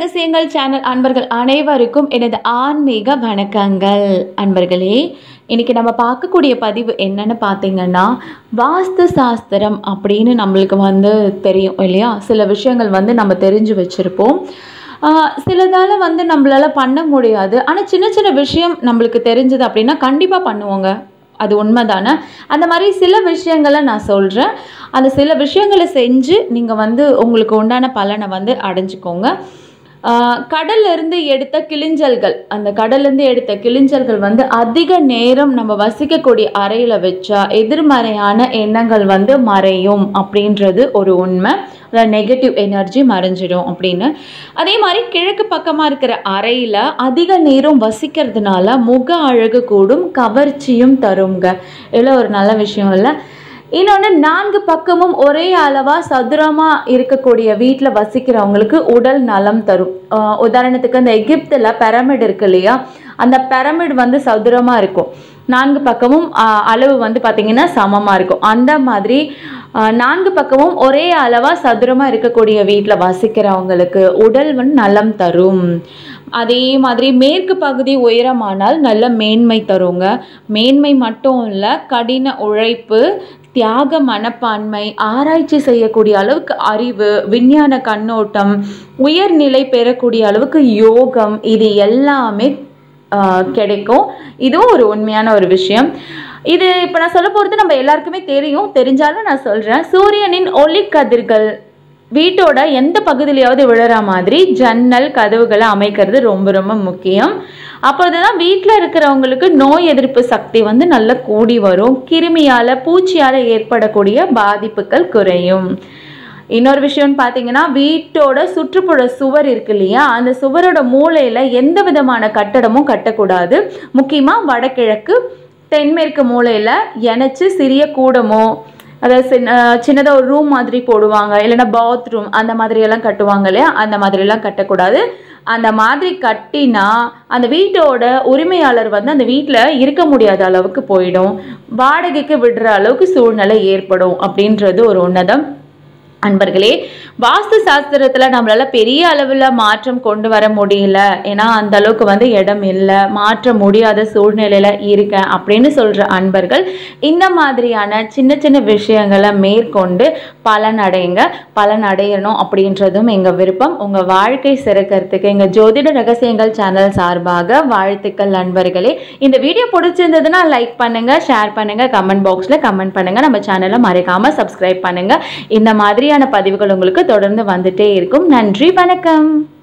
ரகசியங்கள் சேனல் அன்பர்கள் அனைவருக்கும் எனது ஆன்மீக வணக்கங்கள் அன்பர்களே இன்னைக்கு நம்ம பார்க்கக்கூடிய பதிவு என்னன்னு பார்த்தீங்கன்னா வாஸ்து சாஸ்திரம் அப்படின்னு நம்மளுக்கு வந்து தெரியும் இல்லையா சில விஷயங்கள் வந்து நம்ம தெரிஞ்சு வச்சுருப்போம் சிலதால் வந்து நம்மளால பண்ண முடியாது ஆனால் சின்ன சின்ன விஷயம் நம்மளுக்கு தெரிஞ்சது அப்படின்னா கண்டிப்பாக பண்ணுவோங்க அது உண்மைதானே அந்த மாதிரி சில விஷயங்களை நான் சொல்கிறேன் அந்த சில விஷயங்களை செஞ்சு நீங்கள் வந்து உங்களுக்கு உண்டான பலனை வந்து அடைஞ்சுக்கோங்க ஆஹ் கடல்ல இருந்து எடுத்த கிளிஞ்சல்கள் அந்த கடல்ல இருந்து எடுத்த கிளிஞ்சல்கள் வந்து அதிக நேரம் நம்ம வசிக்கக்கூடிய அறையில வச்சா எதிர்மறையான எண்ணங்கள் வந்து மறையும் அப்படின்றது ஒரு உண்மை நெகட்டிவ் எனர்ஜி மறைஞ்சிடும் அப்படின்னு அதே மாதிரி கிழக்கு பக்கமாக இருக்கிற அறையில் அதிக நேரம் வசிக்கிறதுனால முக அழகு கூடும் கவர்ச்சியும் தருங்க இல்லை ஒரு நல்ல விஷயம் இல்லை இன்னொன்று நான்கு பக்கமும் ஒரே அளவாக சதுரமாக இருக்கக்கூடிய வீட்டில் வசிக்கிறவங்களுக்கு உடல் நலம் தரும் ஆஹ் உதாரணத்துக்கு அந்த எகிப்தில் பிரமிட் இருக்கு இல்லையா அந்த பிரமிட் வந்து சதுரமாக இருக்கும் நான்கு பக்கமும் ஆஹ் அளவு வந்து பார்த்திங்கன்னா சமமாக இருக்கும் அந்த மாதிரி ஆஹ் நான்கு பக்கமும் ஒரே அளவாக சதுரமாக இருக்கக்கூடிய வீட்டில் வசிக்கிறவங்களுக்கு உடல் வந்து நலம் தரும் அதே மாதிரி மேற்கு பகுதி உயரமானால் நல்ல மேன்மை தருங்க மேன்மை மட்டும் இல்லை கடின உழைப்பு தியாக மனப்பான்மை ஆராய்ச்சி செய்யக்கூடிய அளவுக்கு அறிவு விஞ்ஞான கண்ணோட்டம் உயர்நிலை பெறக்கூடிய அளவுக்கு யோகம் இது எல்லாமே ஆஹ், கிடைக்கும் இதுவும் ஒரு உண்மையான ஒரு விஷயம் இது இப்போ நான் சொல்ல போகிறது நம்ம எல்லாருக்குமே தெரியும் தெரிஞ்சாலும் நான் சொல்கிறேன் சூரியனின் ஒளி கதிர்கள் வீட்டோட எந்த பகுதியிலையாவது விழுற மாதிரி ஜன்னல் கதவுகளை அமைக்கிறது ரொம்ப ரொம்ப முக்கியம் அப்போதுதான் வீட்டில் இருக்கிறவங்களுக்கு நோய் எதிர்ப்பு சக்தி வந்து நல்லா கூடி வரும் கிருமியால் பூச்சியால் ஏற்படக்கூடிய பாதிப்புகள் குறையும் இன்னொரு விஷயம்னு பார்த்தீங்கன்னா வீட்டோட சுற்றுப்புற சுவர் இருக்கு இல்லையா அந்த சுவரோட மூலையில் எந்த விதமான கட்டடமும் கட்டக்கூடாது முக்கியமாக வடகிழக்கு தென்மேற்கு மூலையில் இணைச்சு சிறிய கூடமோ அதாவது சின்ன சின்னதாக ஒரு ரூம் மாதிரி போடுவாங்க இல்லைன்னா பாத்ரூம் அந்த மாதிரி எல்லாம் கட்டுவாங்க இல்லையா அந்த மாதிரிலாம் கட்டக்கூடாது அந்த மாதிரி கட்டினா அந்த வீட்டோட உரிமையாளர் வந்து அந்த வீட்டில் இருக்க முடியாத அளவுக்கு போயிடும் வாடகைக்கு விடுற அளவுக்கு சூழ்நிலை ஏற்படும் அப்படின்றது ஒரு உன்னதம் அன்பர்களே வாஸ்து சாஸ்திரத்தில் நம்மளால பெரிய அளவில் மாற்றம் கொண்டு வர முடியல ஏன்னா அந்த அளவுக்கு வந்து இடம் இல்லை மாற்ற முடியாத சூழ்நிலையில் இருக்கேன் அப்படின்னு சொல்கிற அன்பர்கள் இந்த மாதிரியான சின்ன சின்ன விஷயங்களை மேற்கொண்டு பலன் அடையுங்க பலன் அடையணும் அப்படின்றதும் எங்கள் விருப்பம் உங்கள் வாழ்க்கை சிறக்கிறதுக்கு எங்கள் ஜோதிட ரகசியங்கள் சேனல் சார்பாக வாழ்த்துக்கள் நண்பர்களே இந்த வீடியோ பிடிச்சிருந்ததுன்னா லைக் பண்ணுங்கள் ஷேர் பண்ணுங்கள் கமெண்ட் பாக்ஸில் கமெண்ட் பண்ணுங்கள் நம்ம சேனலை மறக்காமல் சப்ஸ்கிரைப் பண்ணுங்கள் இந்த மாதிரியான பதிவுகள் உங்களுக்கு தொடர்ந்து வந்துட்டே இருக்கும் நன்றி வணக்கம்